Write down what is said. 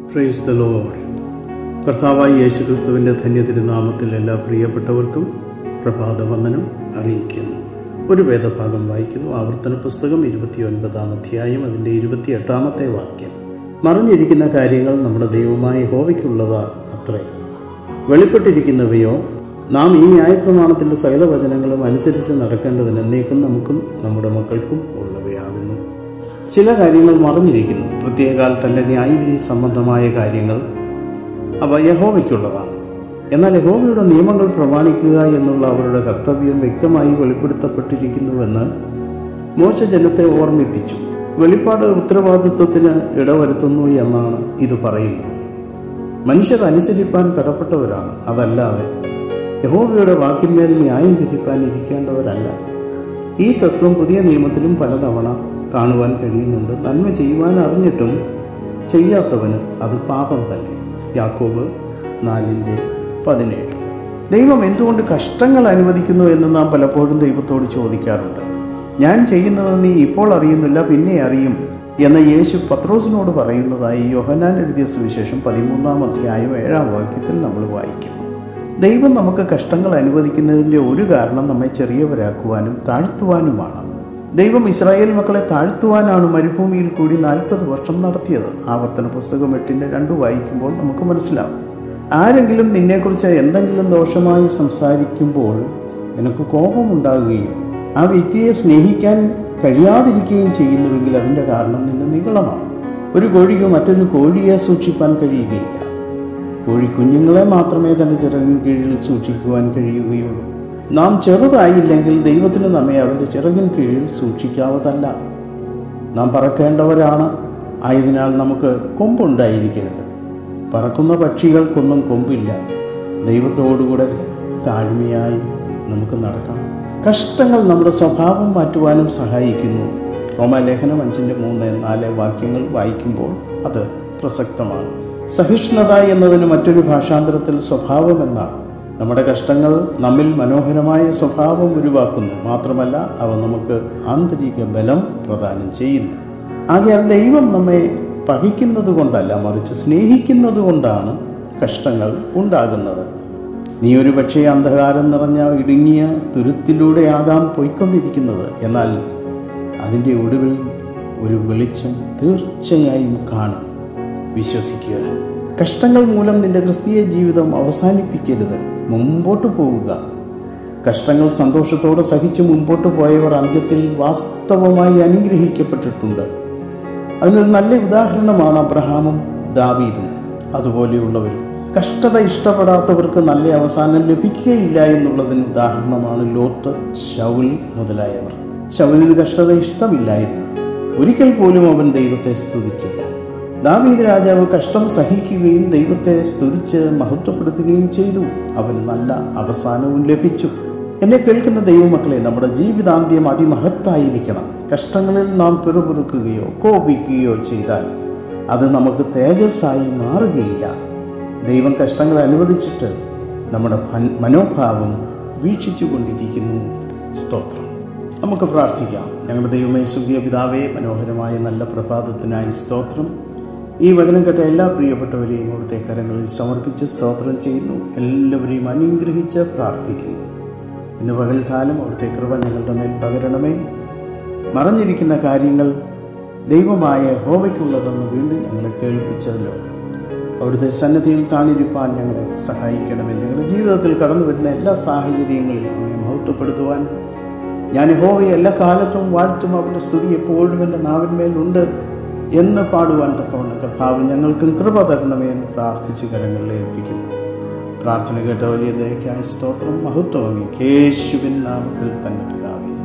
praise the Lord കർത്താവായി യേശു ക്രിസ്തുവിൻ്റെ ധന്യ തിരുനാമത്തിൽ എല്ലാ പ്രിയപ്പെട്ടവർക്കും പ്രഭാതവന്ദനം അറിയിക്കുന്നു ഒരു വേദഭാഗം വായിക്കുന്നു ആവർത്തന പുസ്തകം ഇരുപത്തിയൊൻപതാം അധ്യായം അതിൻ്റെ ഇരുപത്തിയെട്ടാമത്തെ വാക്യം മറിഞ്ഞിരിക്കുന്ന കാര്യങ്ങൾ നമ്മുടെ ദൈവമായ ഹോവയ്ക്കുള്ളതാ അത്രേ വെളിപ്പെട്ടിരിക്കുന്നവയോ നാം ഈ ന്യായപ്രമാണത്തിൻ്റെ സകല വചനങ്ങളും അനുസരിച്ച് നടക്കേണ്ടതിന് എന്നേക്കും നമുക്കും നമ്മുടെ മക്കൾക്കും ഉള്ളവയാകുന്നു ചില കാര്യങ്ങൾ മറിഞ്ഞിരിക്കുന്നു പ്രത്യേകാൽ തൻ്റെ ന്യായവിധി സംബന്ധമായ കാര്യങ്ങൾ അവ യഹോവയ്ക്കുള്ളതാണ് എന്നാൽ യഹോവയുടെ നിയമങ്ങൾ പ്രമാണിക്കുക എന്നുള്ള അവരുടെ കർത്തവ്യം വ്യക്തമായി വെളിപ്പെടുത്തപ്പെട്ടിരിക്കുന്നുവെന്ന് മോശ ജനത്തെ ഓർമ്മിപ്പിച്ചു വെളിപ്പാട് ഉത്തരവാദിത്വത്തിന് ഇടവരുത്തുന്നു എന്നാണ് ഇത് പറയുന്നത് മനുഷ്യർ അനുസരിപ്പാൻ കടപ്പെട്ടവരാണ് അതല്ലാതെ യഹോവയുടെ വാക്കിന്മേൽ ന്യായം വിധിപ്പാൻ ഇരിക്കേണ്ടവരല്ല ഈ തത്വം പുതിയ നിയമത്തിലും പലതവണ കാണുവാൻ കഴിയുന്നുണ്ട് നന്മ ചെയ്യുവാൻ അറിഞ്ഞിട്ടും ചെയ്യാത്തവന് അത് പാപം തന്നെ യാക്കോബ് നാലിൻ്റെ പതിനേഴ് ദൈവം എന്തുകൊണ്ട് കഷ്ടങ്ങൾ അനുവദിക്കുന്നു എന്ന് നാം പലപ്പോഴും ദൈവത്തോട് ചോദിക്കാറുണ്ട് ഞാൻ ചെയ്യുന്നത് നീ ഇപ്പോൾ അറിയുന്നില്ല പിന്നെ അറിയും എന്ന യേശു പത്രോസിനോട് പറയുന്നതായി യോഹനാൻ എഴുതിയ സുവിശേഷം പതിമൂന്നാം അധ്യായം ഏഴാം വാക്യത്തിൽ നമ്മൾ വായിക്കുന്നു ദൈവം നമുക്ക് കഷ്ടങ്ങൾ അനുവദിക്കുന്നതിൻ്റെ ഒരു കാരണം നമ്മെ ചെറിയവരാക്കുവാനും താഴ്ത്തുവാനുമാണ് ദൈവം ഇസ്രായേൽ മക്കളെ താഴ്ത്തുവാനാണ് മരുഭൂമിയിൽ കൂടി നാൽപ്പത് വർഷം നടത്തിയത് ആവർത്തന പുസ്തകം എട്ടിൻ്റെ രണ്ട് വായിക്കുമ്പോൾ നമുക്ക് മനസ്സിലാവും ആരെങ്കിലും നിന്നെക്കുറിച്ച് എന്തെങ്കിലും ദോഷമായി സംസാരിക്കുമ്പോൾ നിനക്ക് കോപമുണ്ടാകുകയും ആ വ്യക്തിയെ സ്നേഹിക്കാൻ കഴിയാതിരിക്കുകയും ചെയ്യുന്നുവെങ്കിൽ അതിൻ്റെ കാരണം നിന്റെ നികളമാണ് ഒരു കോഴിക്ക് മറ്റൊരു കോഴിയെ സൂക്ഷിപ്പാൻ കഴിയുകയില്ല കോഴി കുഞ്ഞുങ്ങളെ മാത്രമേ തൻ്റെ ചിറകിന് കീഴിൽ സൂക്ഷിക്കുവാൻ കഴിയുകയുള്ളൂ നാം ചെറുതായില്ലെങ്കിൽ ദൈവത്തിന് നമ്മെ അവൻ്റെ ചിറകിൻ കീഴിൽ സൂക്ഷിക്കാവതല്ല നാം പറക്കേണ്ടവരാണ് ആയതിനാൽ നമുക്ക് കൊമ്പുണ്ടായിരിക്കരുത് പറക്കുന്ന പക്ഷികൾക്കൊന്നും കൊമ്പില്ല ദൈവത്തോടുകൂടെ താഴ്മയായി നമുക്ക് നടക്കാം കഷ്ടങ്ങൾ നമ്മുടെ സ്വഭാവം മാറ്റുവാനും സഹായിക്കുന്നു റോമാലേഖനം അഞ്ചിൻ്റെ മൂന്ന് നാല് വാക്യങ്ങൾ വായിക്കുമ്പോൾ അത് പ്രസക്തമാണ് സഹിഷ്ണുത എന്നതിന് മറ്റൊരു ഭാഷാന്തരത്തിൽ സ്വഭാവം എന്നാണ് നമ്മുടെ കഷ്ടങ്ങൾ നമ്മിൽ മനോഹരമായ സ്വഭാവം ഉരുവാക്കുന്നു മാത്രമല്ല അവ നമുക്ക് ആന്തരിക ബലം പ്രദാനം ചെയ്യുന്നു ആകയാൽ ദൈവം നമ്മെ പഹിക്കുന്നത് കൊണ്ടല്ല മറിച്ച് സ്നേഹിക്കുന്നത് കൊണ്ടാണ് കഷ്ടങ്ങൾ ഉണ്ടാകുന്നത് നീ ഒരു പക്ഷേ അന്ധകാരം നിറഞ്ഞ ഇടുങ്ങിയ തുരുത്തിലൂടെയാകാം പോയിക്കൊണ്ടിരിക്കുന്നത് എന്നാൽ അതിൻ്റെ ഒടുവിൽ ഒരു വെളിച്ചം തീർച്ചയായും കാണും വിശ്വസിക്കുക കഷ്ടങ്ങൾ മൂലം നിന്റെ ക്രിസ്തീയ ജീവിതം അവസാനിപ്പിക്കരുത് മുമ്പോട്ട് പോവുക കഷ്ടങ്ങൾ സന്തോഷത്തോടെ സഹിച്ച് മുമ്പോട്ട് പോയവർ അന്ത്യത്തിൽ വാസ്തവമായി അനുഗ്രഹിക്കപ്പെട്ടിട്ടുണ്ട് അതിനൊരു നല്ല ഉദാഹരണമാണ് അബ്രഹാമും ദാവീദും അതുപോലെയുള്ളവരും കഷ്ടത ഇഷ്ടപ്പെടാത്തവർക്ക് നല്ല അവസാനം ലഭിക്കുകയില്ല എന്നുള്ളതിന് ഉദാഹരണമാണ് ലോത്ത് ശൗൽ മുതലായവർ ശൗലിന് കഷ്ടത ഇഷ്ടമില്ലായിരുന്നു ഒരിക്കൽ പോലും അവൻ ദൈവത്തെ സ്തുതിച്ചില്ല ദാവീദ് രാജാവ് കഷ്ടം സഹിക്കുകയും ദൈവത്തെ സ്തുതിച്ച് മഹത്വപ്പെടുത്തുകയും ചെയ്തു അവന് നല്ല അവസാനവും ലഭിച്ചു എന്നെ കേൾക്കുന്ന ദൈവമക്കളെ നമ്മുടെ ജീവിതാന്ത്യം അതിമഹത്തായിരിക്കണം കഷ്ടങ്ങളിൽ നാം പിറുപിറുക്കുകയോ കോപിക്കുകയോ ചെയ്താൽ അത് നമുക്ക് തേജസ്സായി മാറുകയില്ല ദൈവം കഷ്ടങ്ങൾ അനുവദിച്ചിട്ട് നമ്മുടെ മനോഭാവം വീക്ഷിച്ചു കൊണ്ടിരിക്കുന്നു സ്തോത്രം നമുക്ക് പ്രാർത്ഥിക്കാം ഞങ്ങളുടെ ദൈവമേ സുഖിയ പിതാവേ മനോഹരമായ നല്ല പ്രഭാതത്തിനായി സ്തോത്രം ഈ വചനം കേട്ട എല്ലാ പ്രിയപ്പെട്ടവരെയും അവിടുത്തെ കരങ്ങളിൽ സമർപ്പിച്ച് സ്തോത്രം ചെയ്യുന്നു എല്ലാവരെയും അനുഗ്രഹിച്ച് പ്രാർത്ഥിക്കുന്നു ഇന്ന് പകൽക്കാലം അവിടുത്തെ കൃപ ഞങ്ങളുടെ മേൽ പകരണമേ മറഞ്ഞിരിക്കുന്ന കാര്യങ്ങൾ ദൈവമായ ഹോവയ്ക്കുള്ളതെന്ന് വീണ്ടും ഞങ്ങളെ കേൾപ്പിച്ചല്ലോ അവിടുത്തെ സന്നദ്ധിയിൽ താണിരിപ്പാൻ ഞങ്ങളെ സഹായിക്കണമേ ഞങ്ങളുടെ ജീവിതത്തിൽ കടന്നു വരുന്ന എല്ലാ സാഹചര്യങ്ങളിലും അങ്ങേ മഹത്വപ്പെടുത്തുവാൻ ഞാൻ ഹോവയെ എല്ലാ കാലത്തും വാഴ്ത്തും അവരുടെ സ്തുതി എപ്പോഴും എൻ്റെ നാവിന്മേലുണ്ട് എന്ന് പാടുവാൻ തക്കവണ്ണം കർത്താവ് ഞങ്ങൾക്കും കൃപ തരണമേ എന്ന് പ്രാർത്ഥിച്ച് കരങ്ങളിൽ ഏൽപ്പിക്കുന്നു പ്രാർത്ഥന കേട്ട വലിയ ദയക്കായ സ്തോത്രം മഹത്വം അങ്ങേ കേശുവിൻ നാമത്തിൽ തന്നെ പിതാവേ